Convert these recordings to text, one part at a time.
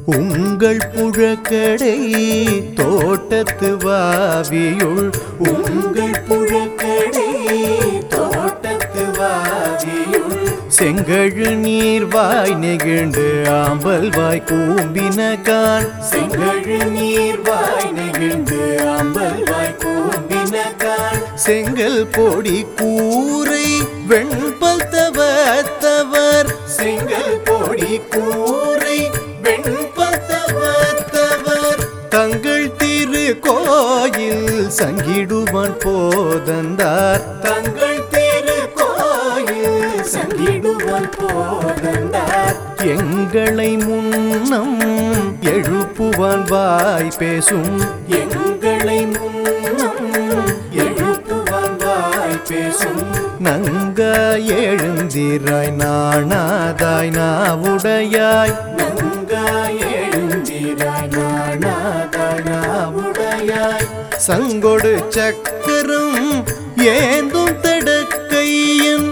உங்கள் புழக்கடை தோட்டத்து வாவியுள் உங்கள் புழக்கடை தோட்டத்து வாவியுள் செங்கழு நீர் வாய் நெகிழ்ந்து ஆம்பல் வாய் கூம்பினகான் செங்கழு நீர் வாய் நெகிழ்ந்து ஆம்பல் வாய் கூம்பினகான் செங்கல் பொடி கூரை வெண்பல் தவத்தவர் செங்கல் பொடி கூரை வெண்பல் தவத்தவர் தங்கள் திரு கோயில் சங்கிடுவான் போதந்தார் தங்கள் திரு கோயில் சங்கிடுவான் போதந்தார் எங்களை முன்னம் எழுப்புவான் வாய் பேசும் எங்களை முன்னம் எழுப்புவான் வாய் பேசும் நங்காய் எழுந்திராய் நாணாதாய் நாவுடையாய் நங்காய் எழுந்திராய் நாணாதாய் நாவுடையாய் சங்கொடு சக்கரம் ஏந்தும் தடக்கையன்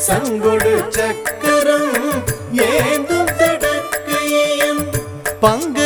சங்கொடு சக்கரம் ஏந்தும் தடக்கையன் பங்க